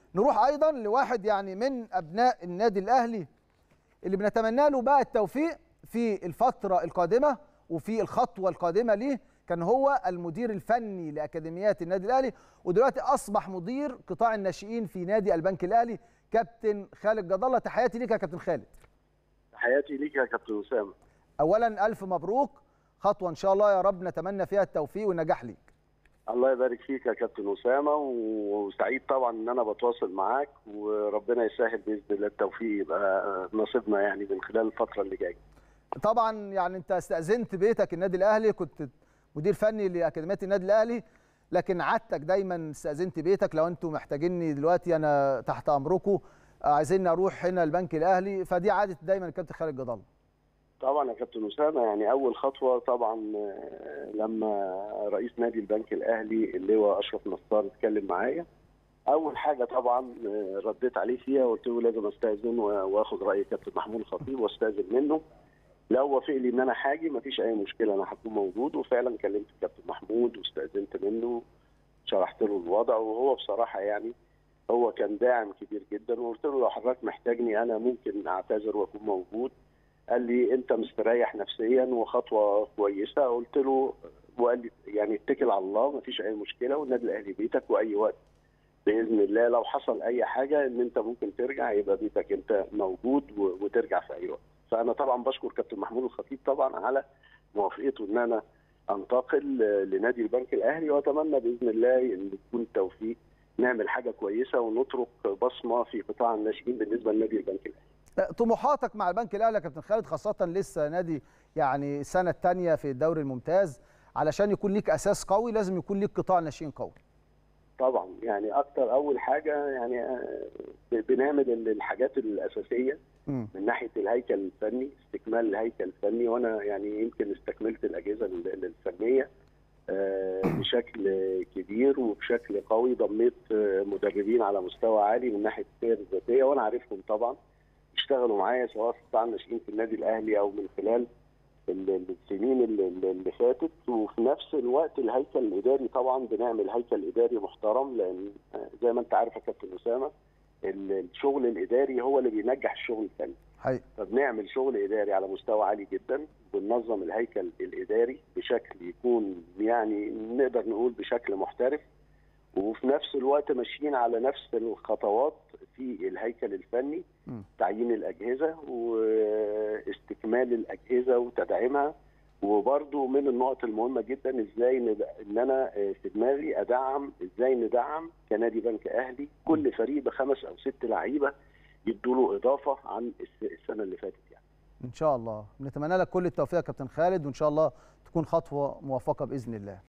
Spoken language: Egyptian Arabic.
نروح ايضا لواحد يعني من ابناء النادي الاهلي اللي بنتمنى له بقى التوفيق في الفتره القادمه وفي الخطوه القادمه ليه كان هو المدير الفني لاكاديميات النادي الاهلي ودلوقتي اصبح مدير قطاع الناشئين في نادي البنك الاهلي كابتن خالد جد الله تحياتي ليك يا كابتن خالد تحياتي ليك يا كابتن اسامه اولا الف مبروك خطوه ان شاء الله يا رب نتمنى فيها التوفيق والنجاح ليك الله يبارك فيك يا كابتن اسامه وسعيد طبعا ان انا بتواصل معاك وربنا يسهل باذن الله التوفيق يبقى نصيبنا يعني من خلال الفتره اللي جايه. طبعا يعني انت استاذنت بيتك النادي الاهلي كنت مدير فني لاكاديميه النادي الاهلي لكن عادتك دايما استاذنت بيتك لو انتم محتاجيني دلوقتي انا تحت امركم عايزين اروح هنا البنك الاهلي فدي عاده دايما الكابتن خالد جد الله. طبعا يا كابتن اسامه يعني اول خطوه طبعا لما رئيس نادي البنك الاهلي اللواء اشرف نصار اتكلم معايا اول حاجه طبعا رديت عليه فيها وقلت له لازم استاذن واخد راي كابتن محمود الخطيب واستاذن منه لو وافق لي ان انا حاجي مفيش اي مشكله انا هكون موجود وفعلا كلمت الكابتن محمود واستاذنت منه شرحت له الوضع وهو بصراحه يعني هو كان داعم كبير جدا وقلت له لو حضرتك محتاجني انا ممكن اعتذر واكون موجود قال لي انت مستريح نفسيا وخطوه كويسه قلت له وقال لي يعني اتكل على الله مفيش اي مشكله والنادي الاهلي بيتك واي وقت باذن الله لو حصل اي حاجه ان انت ممكن ترجع يبقى بيتك انت موجود وترجع في اي وقت فانا طبعا بشكر كابتن محمود الخطيب طبعا على موافقته ان انا انتقل لنادي البنك الاهلي واتمنى باذن الله ان يكون التوفيق نعمل حاجه كويسه ونترك بصمه في قطاع الناشئين بالنسبه لنادي البنك الاهلي طموحاتك مع البنك الاهلي يا كابتن خالد خاصه لسه نادي يعني السنه الثانيه في الدوري الممتاز علشان يكون ليك اساس قوي لازم يكون ليك قطاع ناشئين قوي طبعا يعني اكتر اول حاجه يعني بنعمل الحاجات الاساسيه م. من ناحيه الهيكل الفني استكمال الهيكل الفني وانا يعني يمكن استكملت الاجهزه الفنيه بشكل كبير وبشكل قوي ضميت مدربين على مستوى عالي من ناحيه السير الذاتيه وانا عارفهم طبعا اشتغلوا معايا سواء في قطاع الناشئين في النادي الاهلي او من خلال السنين اللي فاتت وفي نفس الوقت الهيكل الاداري طبعا بنعمل هيكل اداري محترم لان زي ما انت عارف يا كابتن اسامه الشغل الاداري هو اللي بينجح الشغل الفني. حقيقي. فبنعمل شغل اداري على مستوى عالي جدا بننظم الهيكل الاداري بشكل يكون يعني نقدر نقول بشكل محترف وفي نفس الوقت ماشيين على نفس الخطوات في الهيكل الفني م. تعيين الاجهزه واستكمال الاجهزه وتدعيمها وبرده من النقط المهمه جدا ازاي ان انا في دماغي ادعم ازاي ندعم كنادي بنك اهلي كل فريق بخمس او ست لعيبه يدوا له اضافه عن السنه اللي فاتت يعني. ان شاء الله نتمنى لك كل التوفيق يا كابتن خالد وان شاء الله تكون خطوه موفقه باذن الله.